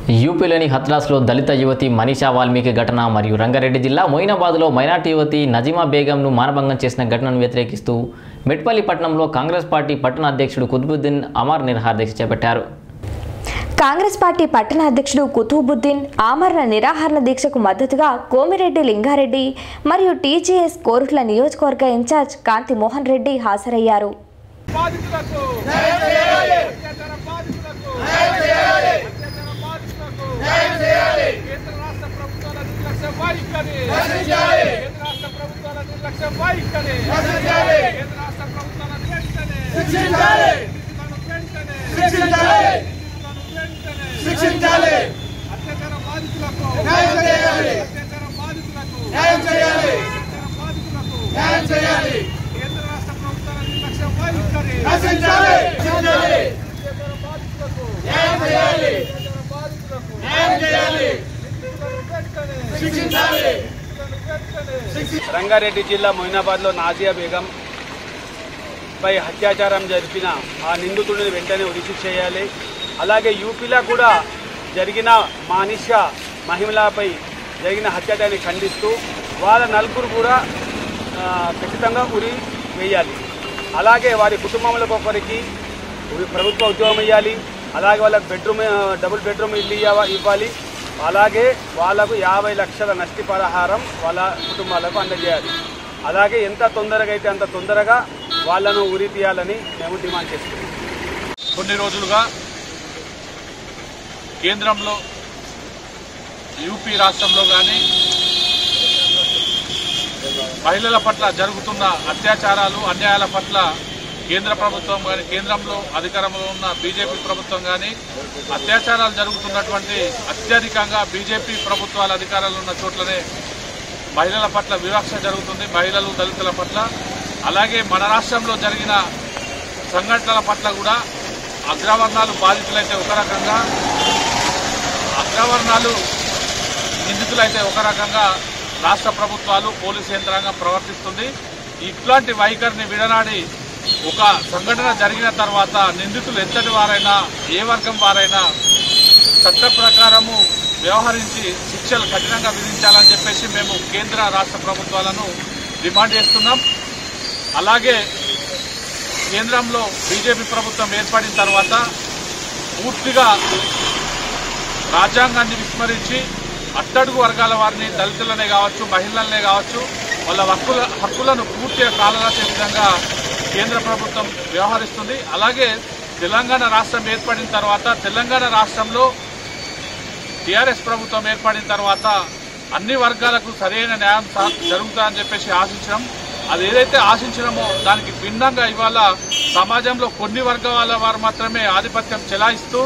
యూపీలోని హత్రాస్లో దళిత యువతి మనీషా వాల్మీకి ఘటన మరియు రంగారెడ్డి జిల్లా మొయినాబాద్లో మైనార్టీ యువతి నజీమా బేగంను మానభంగం చేసిన ఘటనను వ్యతిరేకిస్తూ మెట్పల్లి పట్టణంలో కాంగ్రెస్ పార్టీ పట్టణ అధ్యక్షుడు కుతుబుద్దీన్ అమర్ నిరహారదీక్ష చేపట్టారు కాంగ్రెస్ పార్టీ పట్టణ అధ్యక్షుడు కుతుబుద్దీన్ ఆమరణ నిరాహరణ దీక్షకు మద్దతుగా కోమిరెడ్డి లింగారెడ్డి మరియు టీజీఎస్ కోరుట్ల నియోజకవర్గ ఇన్ఛార్జ్ కాంతి మోహన్ రెడ్డి హాజరయ్యారు బాధితులకు అత్యాచార బాధితులకు అత్యాచార బాధితులకు కేంద్ర రాష్ట్ర ప్రభుత్వాల నిర్లక్ష్య వైఖరి కేంద్ర రాష్ట్ర ప్రభుత్వాల నిర్లక్ష్య వైఖరి కేంద్ర రాష్ట్ర ప్రభుత్వాల వెంటనే నిందితులను వెంటనే నిందితులను వెంటనే అత్యాచార బాధితులకు అత్యాచార బాధితులకు అత్యాచార బాధితులకు కేంద్ర రాష్ట్ర ప్రభుత్వాల నిర్లక్ష్య వైఖరి అత్యాచార బాధితులకు అత్యాచార బాధితులకు నిందితులను వెంటనే నిందితులను వెంటనే రంగారెడ్డి జిల్లా మొయినాబాద్లో నాజియా బేగం పై అత్యాచారం జరిపిన ఆ నిందితుడిని వెంటనే ఉరిశిక్ష చేయాలి అలాగే యూపీలో కూడా జరిగిన మానిష మహిళలపై జరిగిన అత్యాచారాన్ని ఖండిస్తూ వాళ్ళ నలుగురు కూడా ఆ, ఖచ్చితంగా ఉరి వేయాలి అలాగే వారి కుటుంబంలో ఒకరికి ఉరి- ప్రభుత్వ ఉద్యోగం ఇవ్వాలి అలాగే వాళ్ళకి బెడ్రూమ్ ఆ, డబుల్ బెడ్రూమ్ ఇల్లు ఇవ్వ- ఇవ్వాలి అలాగే వాళ్ళకు యాభై లక్షల నష్టపరిహారం వాళ్ళ కుటుంబాలకు అందజేయాలి అలాగే ఎంత తొందరగా అయితే అంత తొందరగా వాళ్ళను ఉరి తీయాలని మేము డిమాండ్ చేస్తున్నాం కొన్ని రోజులుగా కేంద్రంలో యూపీ రాష్ట్రంలో కానీ మహిళల పట్ల జరుగుతున్న అత్యాచారాలు అన్యాయాల పట్ల కేంద్ర ప్రభుత్వం కానీ కేంద్రంలో అధికారంలో ఉన్న బీజేపీ ప్రభుత్వం కానీ అత్యాచారాలు జరుగుతున్నటువంటి అత్యధికంగా బీజేపీ ప్రభుత్వాల అధికారంలో ఉన్న చోట్లనే మహిళల పట్ల వివక్ష జరుగుతుంది మహిళలు దళితుల పట్ల అలాగే మన రాష్ట్రంలో జరిగిన సంఘటనల పట్ల కూడా అగ్రవర్ణాలు బాధితులైతే ఒక రకంగా అగ్రవర్ణాలు నిందితులైతే ఒక రకంగా రాష్ట్ర ప్రభుత్వాలు పోలీసు యంత్రాంగం ప్రవర్తిస్తుంది ఇట్లాంటి వైఖరిని విడనాడి ఒక సంఘటన జరిగిన తర్వాత నిందితులు ఎంతటి వారైనా ఏ వర్గం వారైనా చట్ట ప్రకారము వ్యవహరించి శిక్షలు కఠినంగా విధించాలని చెప్పేసి మేము కేంద్ర రాష్ట్ర ప్రభుత్వాలను డిమాండ్ చేస్తున్నాం అలాగే కేంద్రంలో బీజేపీ ప్రభుత్వం ఏర్పడిన తర్వాత పూర్తిగా రాజ్యాంగాన్ని విస్మరించి అట్టడుగు వర్గాల వారిని దళితులనే కావచ్చు మహిళలనే కావచ్చు వాళ్ళ హక్కుల హక్కులను పూర్తిగా కాలరాసే విధంగా కేంద్ర ప్రభుత్వం వ్యవహరిస్తుంది అలాగే తెలంగాణ రాష్ట్రం ఏర్పడిన తర్వాత తెలంగాణ రాష్ట్రంలో టీఆర్ఎస్ ప్రభుత్వం ఏర్పడిన తర్వాత అన్ని వర్గాలకు సరైన న్యాయం సా- జరుగుతుందని చెప్పేసి ఆశించడం అది ఏదైతే ఆశించినామో దానికి భిన్నంగా ఇవాళ సమాజంలో కొన్ని వర్గాల వారు మాత్రమే ఆధిపత్యం చెలాయిస్తూ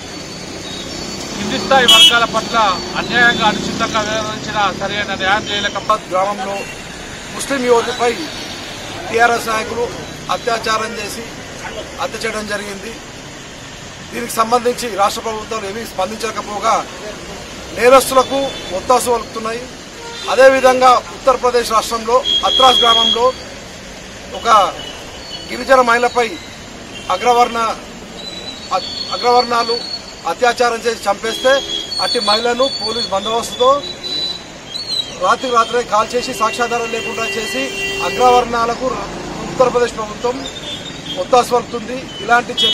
కింది స్థాయి వర్గాల పట్ల అన్యాయంగా అనుచితంగా వ్యవహరించిన సరైన న్యాయం చేయలేకపోతే గ్రామంలో ముస్లిం యువతిపై టీఆర్ఎస్ నాయకులు అత్యాచారం చేసి హత్య చేయడం జరిగింది దీనికి సంబంధించి రాష్ట్ర ప్రభుత్వాలు ఏమీ స్పందించకపోగా నేరస్తులకు ఒత్తాసు వలుపుతున్నాయి అదేవిధంగా ఉత్తరప్రదేశ్ రాష్ట్రంలో అత్రాస్ గ్రామంలో ఒక గిరిజన మహిళపై అగ్రవర్ణ అ- అగ్రవర్ణాలు అత్యాచారం చేసి చంపేస్తే అట్టి మహిళను పోలీస్ బందోబస్తుతో రాత్రి రాత్రే కాల్ చేసి సాక్ష్యాధారం లేకుండా చేసి అగ్రవర్ణాలకు ఉత్తరప్రదేశ్ ప్రభుత్వం ఒత్తాసు పలుకుతుంది ఇలాంటి చర్య